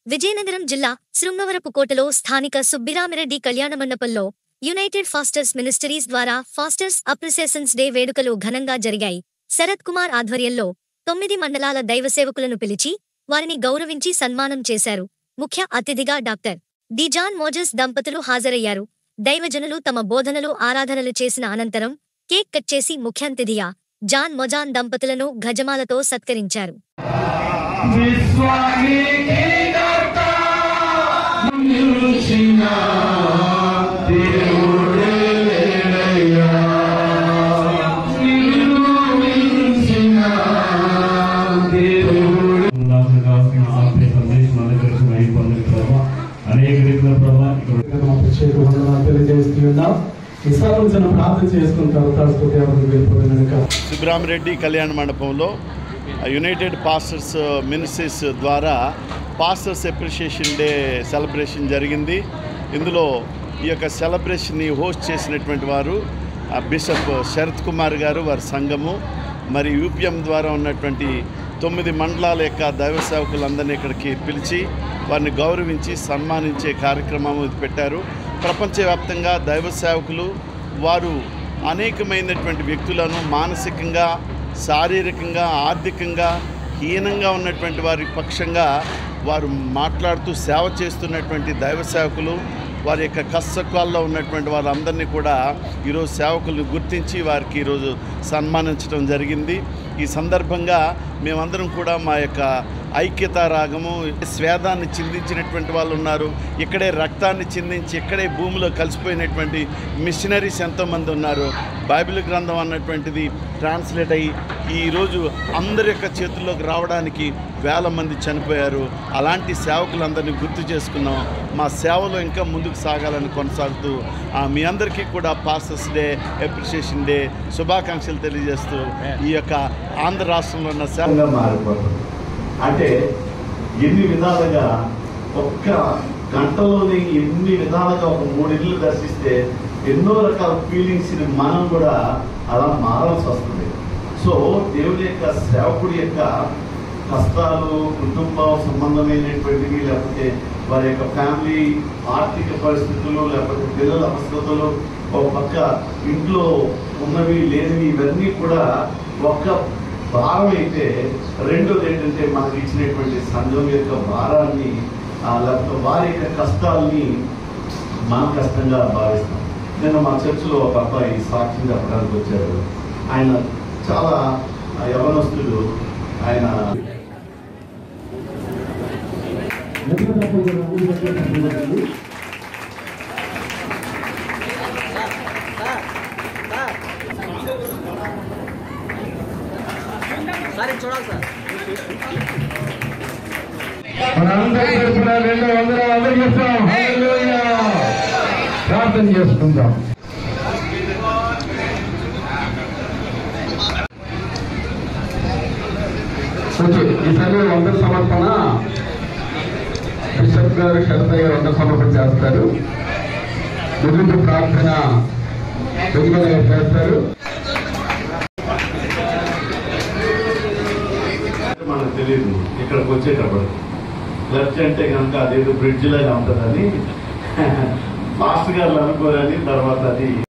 విజయనగరం జిల్లా శృంగవరపుకోటలో స్థానిక సుబ్బిరామిరెడ్డి కళ్యాణమండపంలో యునైటెడ్ ఫాస్టర్స్ మినిస్టరీస్ ద్వారా ఫాస్టర్స్ అప్రిసియేషన్స్ డే వేడుకలు ఘనంగా జరిగాయి శరత్ కుమార్ ఆధ్వర్యంలో తొమ్మిది మండలాల దైవసేవకులను పిలిచి వారిని గౌరవించి సన్మానం చేశారు ముఖ్య అతిథిగా డాక్టర్ డిజాన్ మోజస్ దంపతులు హాజరయ్యారు దైవజనులు తమ బోధనలు ఆరాధనలు చేసిన అనంతరం కేక్ కట్ చేసి ముఖ్యాంతిథిగా జాన్ మొజాన్ దంపతులను గజమాలతో సత్కరించారు విశ్వానికి కర్త నిలిచిన దేవుడే లేడయ్యా. నిన్ను మించిన దేవుడే నాకు కావాల్సిన ఆత్మీయ సందేశం అందరికీ అయిపోయింది ప్రభావ అనేక రీతిలో ప్రభావ ఇక్కడ మా ప్రత్యేక వందనాలు తెలియజేస్తూ ఉన్నాం ఈసారి చిన్న ప్రార్థన చేసుకున్న తర్వాత స్తుతి అవన్నీ వెళ్ళిపోయినాక సుబ్రహ్మరెడ్డి కళ్యాణ మండపంలో యునైటెడ్ పాస్టర్స్ మినిస్ట్రీస్ ద్వారా పాస్టర్స్ అప్రిషియేషన్ డే సెలబ్రేషన్ జరిగింది ఇందులో ఈ యొక్క సెలబ్రేషన్ని హోస్ట్ చేసినటువంటి వారు ఆ బిషప్ శరత్ కుమార్ గారు వారి సంఘము మరి యూపీఎం ద్వారా ఉన్నటువంటి తొమ్మిది మండలాల యొక్క దైవ సేవకులందరినీ ఇక్కడికి పిలిచి వారిని గౌరవించి సన్మానించే కార్యక్రమం ఇది పెట్టారు ప్రపంచవ్యాప్తంగా దైవ సేవకులు వారు అనేకమైనటువంటి వ్యక్తులను మానసికంగా శారీరకంగా ఆర్థికంగా హీనంగా ఉన్నటువంటి వారి పక్షంగా వారు మాట్లాడుతూ సేవ చేస్తున్నటువంటి దైవ సేవకులు వారి యొక్క కష్టకాల్లో ఉన్నటువంటి వాళ్ళందరినీ కూడా ఈరోజు సేవకులను గుర్తించి వారికి ఈరోజు సన్మానించడం జరిగింది ఈ సందర్భంగా మేమందరం కూడా మా యొక్క ఐక్యతా రాగము స్వేదాన్ని చిందించినటువంటి వాళ్ళు ఉన్నారు ఇక్కడే రక్తాన్ని చిందించి ఇక్కడే భూమిలో కలిసిపోయినటువంటి మిషనరీస్ ఎంతోమంది ఉన్నారు బైబిల్ గ్రంథం అన్నటువంటిది ట్రాన్స్లేట్ అయ్యి ఈరోజు అందరి యొక్క చేతుల్లోకి రావడానికి వేల మంది చనిపోయారు అలాంటి సేవకులందరినీ గుర్తు చేసుకున్నాం మా సేవలో ఇంకా ముందుకు సాగాలని కొనసాగుతూ ఆ, మీ అందరికీ కూడా పాస్టర్స్ డే అప్రిషియేషన్ డే శుభాకాంక్షలు తెలియజేస్తూ ఈ యొక్క ఆంధ్ర రాష్ట్రంలో ఉన్న సేవ విధంగా మారిపోతుంది అంటే ఎన్ని విధాలుగా ఒక్క గంటలోనే ఎన్ని విధాలుగా ఒక మూడు ఇళ్ళు దర్శిస్తే ఎన్నో రకాల ఫీలింగ్స్ ని మనం కూడా అలా మారాల్సి వస్తుంది సో దేవుని యొక్క సేవకుడి యొక్క కష్టాలు కుటుంబ సంబంధమైనటువంటివి లేకపోతే వారి యొక్క ఫ్యామిలీ ఆర్థిక పరిస్థితులు లేకపోతే పిల్లల అవసరతలు ఒక పక్క ఇంట్లో ఉన్నవి లేనివి ఇవన్నీ కూడా ఒక్క భారం అయితే రెండోది ఏంటంటే మనకి ఇచ్చినటువంటి సంఘం యొక్క భారాన్ని ఆ, లేకపోతే వారి యొక్క కష్టాల్ని మన కష్టంగా భావిస్తాం నేను మా చర్చిలో ఒక అబ్బాయి సాక్ష్యం చెప్పడానికి వచ్చాడు ఆయన చాలా ఆ, యవనస్తుడు ఆయన మనందరి తరపున రెండు వందల అందరిస్తాం ప్రార్థన చేసుకుందాం ఓకే ఈసారి వంద సమర్పణ బిషప్ గారు శరతయ్య గారు వంద సమర్పణ చేస్తారు ముగింపు ప్రార్థన వెంకయ్య గారు చేస్తారు మనకు తెలియదు ఇక్కడికి వచ్చేటప్పుడు లెఫ్ట్ అంటే కనుక అదేదో బ్రిడ్జ్ లాగా ఉంటుందని మాస్టర్ గారు అనుకోరని తర్వాత అది